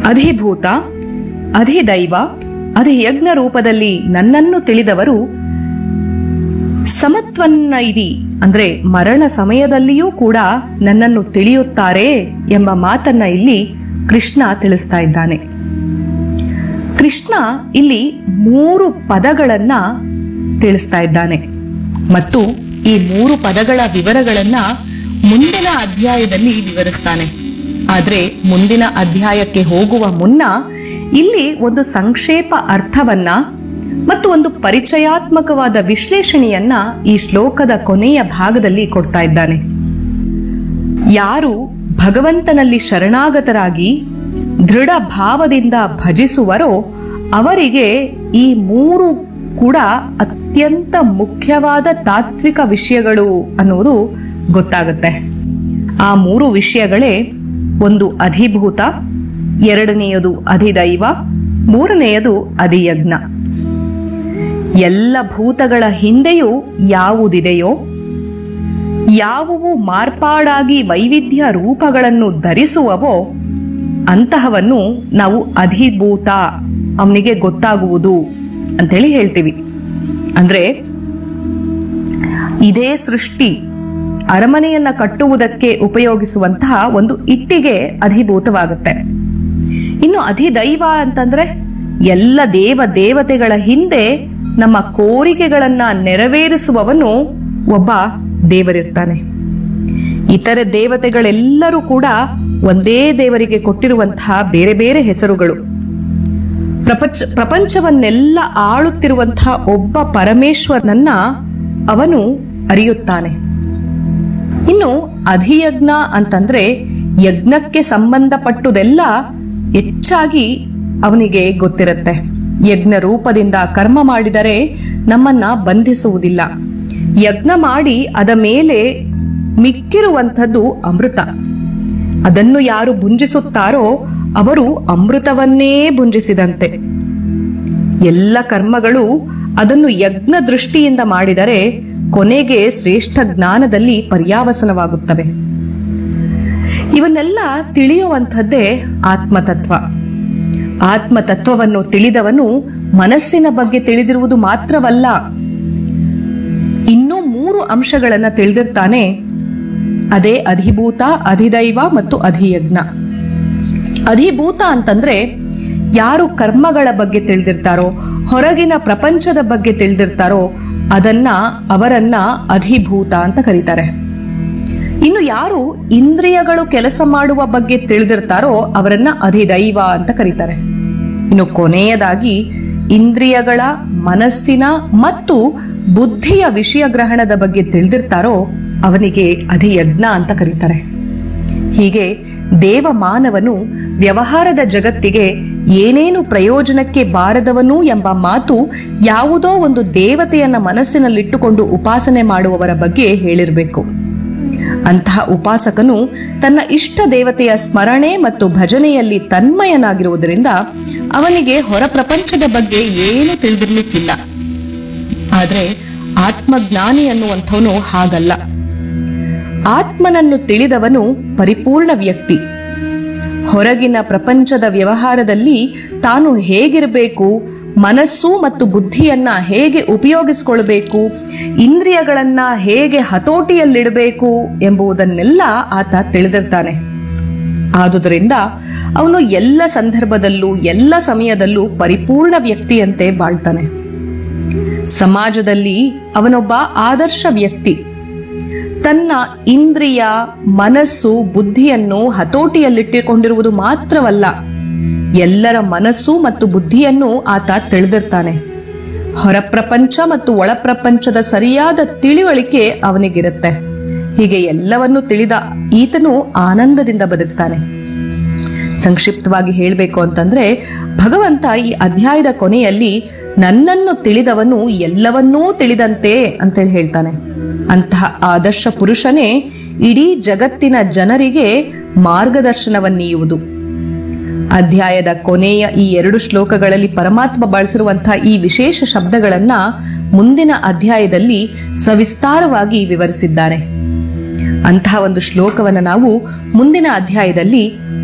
ಅಧಿಭೂತ ಅಧಿದೈವ ಅಧಿಯಜ್ಞ ರೂಪದಲ್ಲಿ ನನ್ನನ್ನು ತಿಳಿದವರು ಸಮತ್ವನ್ನ ಇದಿ ಅಂದ್ರೆ ಮರಣ ಸಮಯದಲ್ಲಿಯೂ ಕೂಡ ನನ್ನನ್ನು ತಿಳಿಯುತ್ತಾರೆ ಎಂಬ ಮಾತನ್ನ ಇಲ್ಲಿ ಕೃಷ್ಣ ತಿಳಿಸ್ತಾ ಇದ್ದಾನೆ ಕೃಷ್ಣ ಇಲ್ಲಿ ಮೂರು ಪದಗಳನ್ನ ತಿಳಿಸ್ತಾ ಇದ್ದಾನೆ ಮತ್ತು ಈ ಮೂರು ಪದಗಳ ವಿವರಗಳನ್ನ ಮುಂದಿನ ಅಧ್ಯಾಯದಲ್ಲಿ ವಿವರಿಸ್ತಾನೆ ಆದ್ರೆ ಮುಂದಿನ ಅಧ್ಯಾಯಕ್ಕೆ ಹೋಗುವ ಮುನ್ನ ಇಲ್ಲಿ ಒಂದು ಸಂಕ್ಷೇಪ ಅರ್ಥವನ್ನ ಮತ್ತು ಒಂದು ಪರಿಚಯಾತ್ಮಕವಾದ ವಿಶ್ಲೇಷಣೆಯನ್ನ ಈ ಶ್ಲೋಕದ ಕೊನೆಯ ಭಾಗದಲ್ಲಿ ಕೊಡ್ತಾ ಇದ್ದಾನೆ ಯಾರು ಭಗವಂತನಲ್ಲಿ ಶರಣಾಗತರಾಗಿ ದೃಢ ಭಾವದಿಂದ ಭಜಿಸುವರೋ ಅವರಿಗೆ ಈ ಮೂರು ಕೂಡ ಅತ್ಯಂತ ಮುಖ್ಯವಾದ ತಾತ್ವಿಕ ವಿಷಯಗಳು ಅನ್ನುವುದು ಗೊತ್ತಾಗುತ್ತೆ ಆ ಮೂರು ವಿಷಯಗಳೇ ಒಂದು ಅಧಿಭೂತ ಎರಡನೆಯದು ಅಧಿದೈವ ಮೂರನೆಯದು ಅಧಿಯಜ್ಞ ಎಲ್ಲ ಭೂತಗಳ ಹಿಂದೆಯೂ ಯಾವುದಿದೆಯೋ ಯಾವುವು ಮಾರ್ಪಾಡಾಗಿ ವೈವಿಧ್ಯ ರೂಪಗಳನ್ನು ಧರಿಸುವವೋ ಅಂತಹವನ್ನು ನಾವು ಅಧಿಭೂತ ಅವನಿಗೆ ಗೊತ್ತಾಗುವುದು ಅಂತೇಳಿ ಹೇಳ್ತೀವಿ ಅಂದ್ರೆ ಇದೇ ಸೃಷ್ಟಿ ಅರಮನೆಯನ್ನ ಕಟ್ಟುವುದಕ್ಕೆ ಉಪಯೋಗಿಸುವಂತಹ ಒಂದು ಇಟ್ಟಿಗೆ ಅಧಿಭೂತವಾಗುತ್ತೆ ಇನ್ನು ಅಧಿದೈವ ಅಂತಂದ್ರೆ ಎಲ್ಲ ದೇವ ದೇವತೆಗಳ ಹಿಂದೆ ನಮ್ಮ ಕೋರಿಕೆಗಳನ್ನ ನೆರವೇರಿಸುವವನು ಒಬ್ಬ ದೇವರಿರ್ತಾನೆ ಇತರೆ ದೇವತೆಗಳೆಲ್ಲರೂ ಕೂಡ ಒಂದೇ ದೇವರಿಗೆ ಕೊಟ್ಟಿರುವಂತಹ ಬೇರೆ ಬೇರೆ ಹೆಸರುಗಳು ಪ್ರಪಂಚ ಪ್ರಪಂಚವನ್ನೆಲ್ಲ ಆಳುತ್ತಿರುವಂತಹ ಒಬ್ಬ ಪರಮೇಶ್ವರನನ್ನ ಅವನು ಅರಿಯುತ್ತಾನೆ ಇನ್ನು ಅಧಿಯಜ್ಞ ಅಂತಂದ್ರೆ ಯಜ್ಞಕ್ಕೆ ಸಂಬಂಧಪಟ್ಟುದೆಲ್ಲ ಹೆಚ್ಚಾಗಿ ಅವನಿಗೆ ಗೊತ್ತಿರುತ್ತೆ ಯಜ್ಞ ರೂಪದಿಂದ ಕರ್ಮ ಮಾಡಿದರೆ ನಮ್ಮನ್ನ ಬಂಧಿಸುವುದಿಲ್ಲ ಯಜ್ಞ ಮಾಡಿ ಅದ ಮೇಲೆ ಮಿಕ್ಕಿರುವಂಥದ್ದು ಅಮೃತ ಅದನ್ನು ಯಾರು ಭುಂಜಿಸುತ್ತಾರೋ ಅವರು ಅಮೃತವನ್ನೇ ಭುಂಜಿಸಿದಂತೆ ಎಲ್ಲ ಕರ್ಮಗಳು ಅದನ್ನು ಯಜ್ಞ ದೃಷ್ಟಿಯಿಂದ ಮಾಡಿದರೆ ಕೊನೆಗೆ ಶ್ರೇಷ್ಠ ಜ್ಞಾನದಲ್ಲಿ ಪರ್ಯಾವಸನವಾಗುತ್ತವೆ ಇವನ್ನೆಲ್ಲ ತಿಳಿಯುವಂಥದ್ದೇ ಆತ್ಮತತ್ವ ಆತ್ಮತತ್ವವನ್ನು ತಿಳಿದವನು ಮನಸ್ಸಿನ ಬಗ್ಗೆ ತಿಳಿದಿರುವುದು ಮಾತ್ರವಲ್ಲ ಇನ್ನೂ ಮೂರು ಅಂಶಗಳನ್ನ ತಿಳಿದಿರ್ತಾನೆ ಅದೇ ಅಧಿಭೂತ ಅಧಿದೈವ ಮತ್ತು ಅಧಿಯಜ್ಞ ಅಧಿಭೂತ ಅಂತಂದ್ರೆ ಯಾರು ಕರ್ಮಗಳ ಬಗ್ಗೆ ತಿಳಿದಿರ್ತಾರೋ ಹೊರಗಿನ ಪ್ರಪಂಚದ ಬಗ್ಗೆ ತಿಳಿದಿರ್ತಾರೋ ಅದನ್ನ ಅವರನ್ನ ಅಧಿಭೂತ ಅಂತ ಕರೀತಾರೆ ಇನ್ನು ಯಾರು ಇಂದ್ರಿಯಗಳು ಕೆಲಸ ಮಾಡುವ ಬಗ್ಗೆ ತಿಳಿದಿರ್ತಾರೋ ಅವರನ್ನ ಅಧಿದೈವ ಅಂತ ಕರೀತಾರೆ ಇನ್ನು ಕೊನೆಯದಾಗಿ ಇಂದ್ರಿಯಗಳ ಮನಸ್ಸಿನ ಮತ್ತು ಬುದ್ಧಿಯ ವಿಷಯ ಗ್ರಹಣದ ಬಗ್ಗೆ ತಿಳಿದಿರ್ತಾರೋ ಅವನಿಗೆ ಅಧಿಯಜ್ಞ ಅಂತ ಕರೀತಾರೆ ಹೀಗೆ ದೇವ ಮಾನವನು ವ್ಯವಹಾರದ ಜಗತ್ತಿಗೆ ಏನೇನು ಪ್ರಯೋಜನಕ್ಕೆ ಬಾರದವನು ಎಂಬ ಮಾತು ಯಾವುದೋ ಒಂದು ದೇವತೆಯನ್ನ ಮನಸ್ಸಿನಲ್ಲಿಟ್ಟುಕೊಂಡು ಉಪಾಸನೆ ಮಾಡುವವರ ಬಗ್ಗೆ ಹೇಳಿರಬೇಕು ಅಂತಹ ಉಪಾಸಕನು ತನ್ನ ಇಷ್ಟ ದೇವತೆಯ ಸ್ಮರಣೆ ಮತ್ತು ಭಜನೆಯಲ್ಲಿ ತನ್ಮಯನಾಗಿರುವುದರಿಂದ ಅವನಿಗೆ ಹೊರ ಪ್ರಪಂಚದ ಬಗ್ಗೆ ಏನು ತಿಳಿದಿರ್ಲಿಕ್ಕಿಲ್ಲ ಆದ್ರೆ ಆತ್ಮಜ್ಞಾನಿ ಅನ್ನುವಂಥವನು ಹಾಗಲ್ಲ ಆತ್ಮನನ್ನು ತಿಳಿದವನು ಪರಿಪೂರ್ಣ ವ್ಯಕ್ತಿ ಹೊರಗಿನ ಪ್ರಪಂಚದ ವ್ಯವಹಾರದಲ್ಲಿ ತಾನು ಹೇಗಿರಬೇಕು ಮನಸ್ಸು ಮತ್ತು ಬುದ್ಧಿಯನ್ನ ಹೇಗೆ ಉಪಯೋಗಿಸಿಕೊಳ್ಬೇಕು ಇಂದ್ರಿಯಗಳನ್ನ ಹೇಗೆ ಹತೋಟಿಯಲ್ಲಿಡಬೇಕು ಎಂಬುದನ್ನೆಲ್ಲ ಆತ ತಿಳಿದಿರ್ತಾನೆ ಆದುದರಿಂದ ಅವನು ಎಲ್ಲ ಸಂದರ್ಭದಲ್ಲೂ ಎಲ್ಲ ಸಮಯದಲ್ಲೂ ಪರಿಪೂರ್ಣ ವ್ಯಕ್ತಿಯಂತೆ ಬಾಳ್ತಾನೆ ಸಮಾಜದಲ್ಲಿ ಅವನೊಬ್ಬ ಆದರ್ಶ ವ್ಯಕ್ತಿ ತನ್ನ ಇಂದ್ರಿಯ ಮನಸ್ಸು ಬುದ್ಧಿಯನ್ನು ಹತೋಟಿಯಲ್ಲಿಟ್ಟುಕೊಂಡಿರುವುದು ಮಾತ್ರವಲ್ಲ ಎಲ್ಲರ ಮನಸ್ಸು ಮತ್ತು ಬುದ್ಧಿಯನ್ನು ಆತ ತಿಳಿದಿರ್ತಾನೆ ಹೊರ ಪ್ರಪಂಚ ಮತ್ತು ಒಳ ಪ್ರಪಂಚದ ಸರಿಯಾದ ತಿಳಿವಳಿಕೆ ಅವನಿಗಿರುತ್ತೆ ಹೀಗೆ ಎಲ್ಲವನ್ನು ತಿಳಿದ ಈತನು ಆನಂದದಿಂದ ಬದುಕ್ತಾನೆ ಸಂಕ್ಷಿಪ್ತವಾಗಿ ಹೇಳಬೇಕು ಅಂತಂದ್ರೆ ಭಗವಂತ ಈ ಅಧ್ಯಾಯದ ಕೊನೆಯಲ್ಲಿ ನನ್ನನ್ನು ತಿಳಿದವನು ಎಲ್ಲವನ್ನೂ ತಿಳಿದಂತೆ ಅಂತೇಳಿ ಹೇಳ್ತಾನೆ ಅಂತಹ ಆದರ್ಶ ಪುರುಷನೇ ಇಡೀ ಜಗತ್ತಿನ ಜನರಿಗೆ ಮಾರ್ಗದರ್ಶನವನ್ನೀಯುವುದು ಅಧ್ಯಾಯದ ಕೊನೆಯ ಈ ಎರಡು ಶ್ಲೋಕಗಳಲ್ಲಿ ಪರಮಾತ್ಮ ಬಳಸಿರುವಂತಹ ಈ ವಿಶೇಷ ಶಬ್ದಗಳನ್ನ ಮುಂದಿನ ಅಧ್ಯಾಯದಲ್ಲಿ ಸವಿಸ್ತಾರವಾಗಿ ವಿವರಿಸಿದ್ದಾರೆ ಅಂತಹ ಒಂದು ಶ್ಲೋಕವನ್ನು ನಾವು ಮುಂದಿನ ಅಧ್ಯಾಯದಲ್ಲಿ